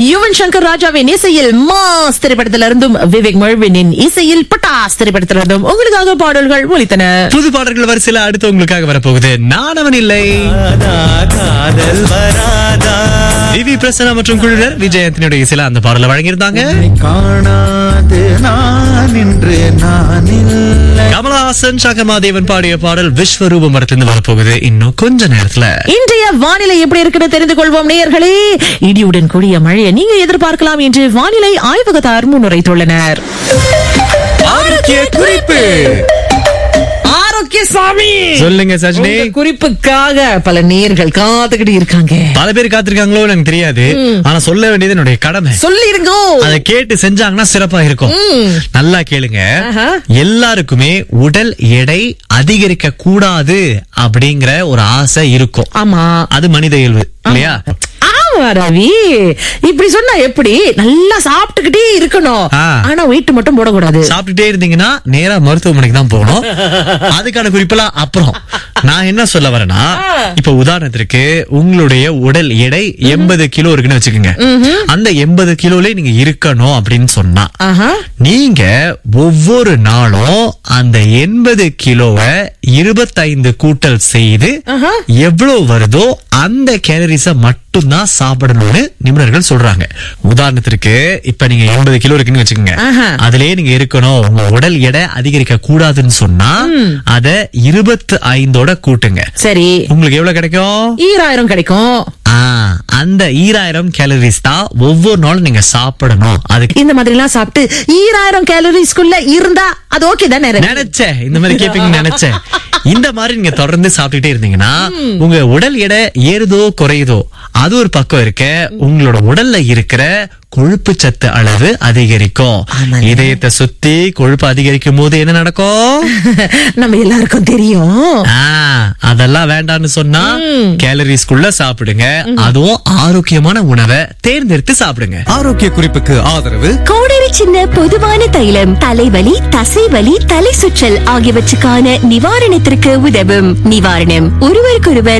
யுவன் சங்கர் ராஜாவின் இசையில் மாஸ் திரைப்படத்திலிருந்தும் விவேக் மழுவினின் இசையில் பட்டாஸ் திரைப்படத்திலிருந்தும் உங்களுக்காக பாடல்கள் ஒலித்தன புது பாடல்கள் வரிசையில அடுத்து உங்களுக்காக வரப்போகுது நானவன் இல்லை வராதா, காதல் வராதா விவி பிரசன்னா மற்றும் குழுவினர் விஜயத்தினுடைய இசையில அந்த பாடலை வழங்கியிருந்தாங்க உன்னை காணாது நான் இன்று நான் இல்லை கமலஹாசன் சகமாதேவன் பாடிய பாடல் விஸ்வரூபம் படத்திலிருந்து வரப்போகுது இன்னும் கொஞ்ச நேரத்துல இன்றைய வானிலை எப்படி இருக்குன்னு தெரிந்து கொள்வோம் நேயர்களே இடியுடன் கூடிய மழையை நீங்க எதிர்பார்க்கலாம் என்று வானிலை ஆய்வகத்தார் முன்னுரைத்துள்ளனர் ஆரோக்கிய குறிப்பு ஆரோக்கிய சாமி சொல்லுங்க சஜினி உங்க குறிப்புக்காக பல நேர்கள் காத்துக்கிட்டு இருக்காங்க பல பேர் காத்திருக்காங்களோ எனக்கு தெரியாது ஆனா சொல்ல வேண்டியது என்னுடைய கடமை சொல்லிருங்க அதை கேட்டு செஞ்சாங்கன்னா சிறப்பா இருக்கும் நல்லா கேளுங்க ஆஹா. எல்லாருக்குமே உடல் எடை அதிகரிக்க கூடாது அப்படிங்கிற ஒரு ஆசை இருக்கும் ஆமா அது மனித இயல்பு இல்லையா ஆமா ரவி இப்படி சொன்னா எப்படி நல்லா சாப்பிட்டுக்கிட்டே இருக்கணும் ஆ. ஆனா வெயிட் மட்டும் போடக்கூடாது சாப்பிட்டுட்டே இருந்தீங்கன்னா நேரா மருத்துவமனைக்கு தான் போகணும் அதுக்கான குறிப்பெல்லாம் அப்புறம் நான் என்ன சொல்ல வரேன்னா இப்ப உதாரணத்திற்கு உங்களுடைய உடல் எடை எண்பது கிலோ இருக்குன்னு வச்சுக்கோங்க அந்த எண்பது கிலோல நீங்க இருக்கணும் அப்படின்னு சொன்னா ஆஹா நீங்க ஒவ்வொரு நாளும் அந்த எண்பது கிலோவை இருபத்தைந்து கூட்டல் செய்து ஆஹா. எவ்வளவு வருதோ அந்த கேலரிஸ மட்டும்தான் சாப்பிடணும்னு நிபுணர்கள் சொல்றாங்க உதாரணத்திற்கு இப்ப நீங்க எண்பது கிலோ இருக்குன்னு வச்சுக்கோங்க ஆஹா. அதுலயே நீங்க இருக்கணும் உங்க உடல் எடை அதிகரிக்க கூடாதுன்னு சொன்னா அத இருபத்து ஐந்தோட கூட்டுங்க சரி உங்களுக்கு எவ்வளவு கிடைக்கும் ஈராயிரம் கிடைக்கும் ஆ, அந்த ஈராயிரம் கேலரிஸ் தான் ஒவ்வொரு நாளும் நீங்க சாப்பிடணும் அதுக்கு இந்த மாதிரி எல்லாம் சாப்பிட்டு ஈராயிரம் கேலரிஸ்குள்ள இருந்தா அது ஓகே தானே ரவி? நினைச்சேன் இந்த மாதிரி கேப்பீங்கன்னு நினைச்சேன் இந்த மாதிரி நீங்க தொடர்ந்து சாப்பிட்டுட்டே இருந்தீங்கன்னா உங்க உடல் எடை ஏறுதோ குறையுதோ அது ஒரு பக்கம் இருக்க உங்களோட உடல்ல இருக்கிற கொழுப்பு சத்து அளவு அதிகரிக்கும் ஆமாங்க. இதயத்தை சுத்தி கொழுப்பு அதிகரிக்கும் போது என்ன நடக்கும் நம்ம எல்லாருக்கும் தெரியும் ஆ, அதெல்லாம் வேண்டாம்னு சொன்னா கேலரிஸ்குள்ள சாப்பிடுங்க அதுவும் ஆரோக்கியமான உணவை தேர்ந்தெடுத்து சாப்பிடுங்க ஆரோக்கிய குறிப்புக்கு ஆதரவு கோடரி சின்ன பொதுவான தைலம் தலைவலி தசைவலி தலை சுற்றல் ஆகியவற்றுக்கான நிவாரணத்திற்கு உதவும் நிவாரணம் ஒருவருக்கொருவர்